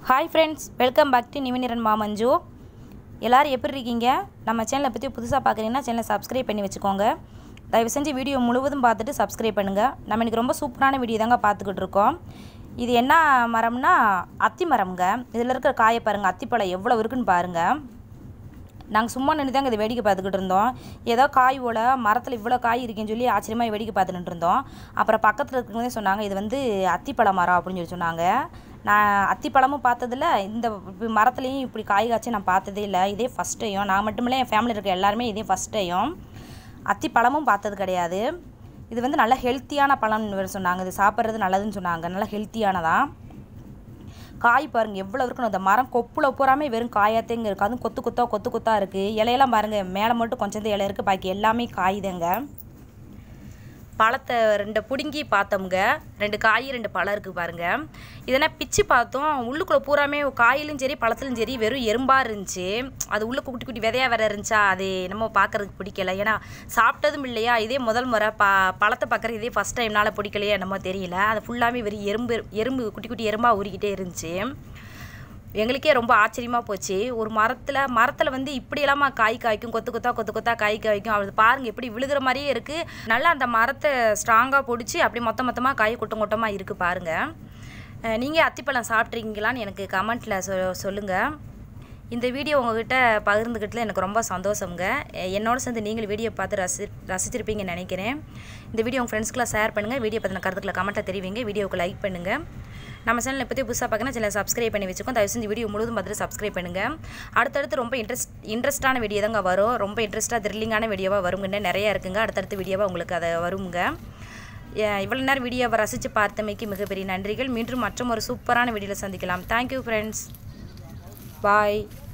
hi friends welcome back to நிவினிரன் மாமஞ்சு எல்லோரும் எப்படி இருக்கீங்க நம்ம சேனலை பற்றி புதுசாக பார்க்குறீங்கன்னா சேனலை சப்ஸ்கிரைப் பண்ணி வச்சுக்கோங்க தயவு செஞ்சு வீடியோ முழுவதும் பார்த்துட்டு சப்ஸ்கிரைப் பண்ணுங்கள் நம்ம இன்றைக்கி ரொம்ப சூப்பரான வீடியோ தாங்க பார்த்துக்கிட்டு இருக்கோம் இது என்ன மரம்னா அத்தி மரம்ங்க இதில் இருக்கிற காயை பாருங்கள் அத்திப்பழம் எவ்வளோ இருக்குன்னு பாருங்கள் நாங்கள் சும்மா நின்று தாங்க இதை வேடிக்கை பார்த்துக்கிட்டு இருந்தோம் ஏதோ காய் ஓல மரத்தில் இவ்வளோ காய் இருக்குன்னு சொல்லி ஆச்சரியமாக வேடிக்கை பார்த்துட்டு இருந்தோம் அப்புறம் பக்கத்தில் இருக்கிறவங்க சொன்னாங்க இது வந்து அத்திப்பழ மரம் அப்படின்னு சொல்லி சொன்னாங்க நான் அத்திப்பழமும் பார்த்ததில்ல இந்த மரத்துலேயும் இப்படி காய் காய்ச்சி நான் பார்த்ததே இல்லை இதே ஃபஸ்ட் டைம் நான் மட்டும் இல்லை என் ஃபேமிலியில் இருக்க எல்லாருமே இதே ஃபஸ்ட் டைம் அத்திப்பழமும் பார்த்தது கிடையாது இது வந்து நல்ல ஹெல்த்தியான பழம்னு வேற சொன்னாங்க இது சாப்பிட்றது நல்லதுன்னு சொன்னாங்க நல்லா ஹெல்த்தியானதான் காய் பாருங்க எவ்வளோ இருக்கணும் இந்த மரம் கொப்புல பூராமே வெறும் காயாத்தேங்க இருக்குது அதுவும் கொத்து கொத்தா கொத்து கொத்தா இருக்குது இலையெல்லாம் பாருங்க மேலே மட்டும் கொஞ்சம் இலை இருக்குது பாக்கி எல்லாமே காயுதுங்க பழத்தை ரெண்டு பிடுங்கி பார்த்தோமுங்க ரெண்டு காய் ரெண்டு பழம் இருக்குது பாருங்க இதெல்லாம் பிச்சு பார்த்தோம் உள்ளுக்குள்ளே பூராமே காயிலும் சரி பழத்துலையும் சரி வெறும் எறும்பாக இருந்துச்சு அது உள்ளுக்கு குட்டி குட்டி விதையா வேற இருந்துச்சா அது என்னமோ பார்க்கறதுக்கு பிடிக்கல ஏன்னா சாப்பிட்டதும் இல்லையா இதே முதல் முறை ப பழத்தை பார்க்குறது இதே ஃபஸ்ட் டைம்னால பிடிக்கலையா என்னமோ தெரியல அது ஃபுல்லாமே வெறும் எறும்பு எறும்பு குட்டி குட்டி எறும்பாக ஊறிக்கிட்டே இருந்துச்சு எங்களுக்கே ரொம்ப ஆச்சரியமாக போச்சு ஒரு மரத்தில் மரத்தில் வந்து இப்படியெல்லாமா காய் காய்க்கும் கொத்து கொத்தா கொத்து கொத்தா காய் காய்க்கும் அது பாருங்கள் எப்படி விழுகிற மாதிரியே இருக்குது நல்லா அந்த மரத்தை ஸ்ட்ராங்காக பிடிச்சி அப்படி மொத்த மொத்தமாக காய் கூட்டம் கூட்டமாக இருக்குது பாருங்கள் நீங்கள் அத்திப்பழம் சாப்பிட்றீங்களான்னு எனக்கு கமெண்ட்டில் சொ சொல்லுங்கள் இந்த வீடியோ உங்ககிட்ட பகிர்ந்துக்கிட்டதில் எனக்கு ரொம்ப சந்தோஷங்க என்னோட சேர்ந்து நீங்கள் வீடியோ பார்த்து ரசி ரசிச்சிருப்பீங்கன்னு நினைக்கிறேன் இந்த வீடியோ உங்கள் ஃப்ரெண்ட்ஸ்க்குலாம் ஷேர் பண்ணுங்கள் வீடியோ பற்றின கருத்துக்களை கமெண்ட்டில் தெரிவிங்க வீடியோவுக்கு லைக் பண்ணுங்கள் நம்ம சேனலை பற்றி புதுசாக பார்க்கணும் சேனலை சப்ஸ்கிரைப் பண்ணி வச்சுக்கோம் தயவு செஞ்சு வீடியோ முழுதும் பார்த்துட்டு சப்ஸ்கிரைப் பண்ணுங்கள் அடுத்தடுத்து ரொம்ப இன்ட்ரெஸ்ட் இன்ட்ரெஸ்ட்டான வீடியோ தாங்க வரும் ரொம்ப இன்ட்ரெஸ்ட்டாக த்ரில்லிங்கான வீடியோவாக வருங்க நிறையா இருக்குங்க அடுத்தடுத்த வீடியோவாக உங்களுக்கு அதை வருங்க இவ்வளோ நேரம் வீடியோவை ரசித்து பார்த்தமைக்கு மிகப்பெரிய நன்றிகள் மீண்டும் மற்றும் ஒரு சூப்பரான வீடியோவில் சந்திக்கலாம் தேங்க்யூ ஃப்ரெண்ட்ஸ் பாய்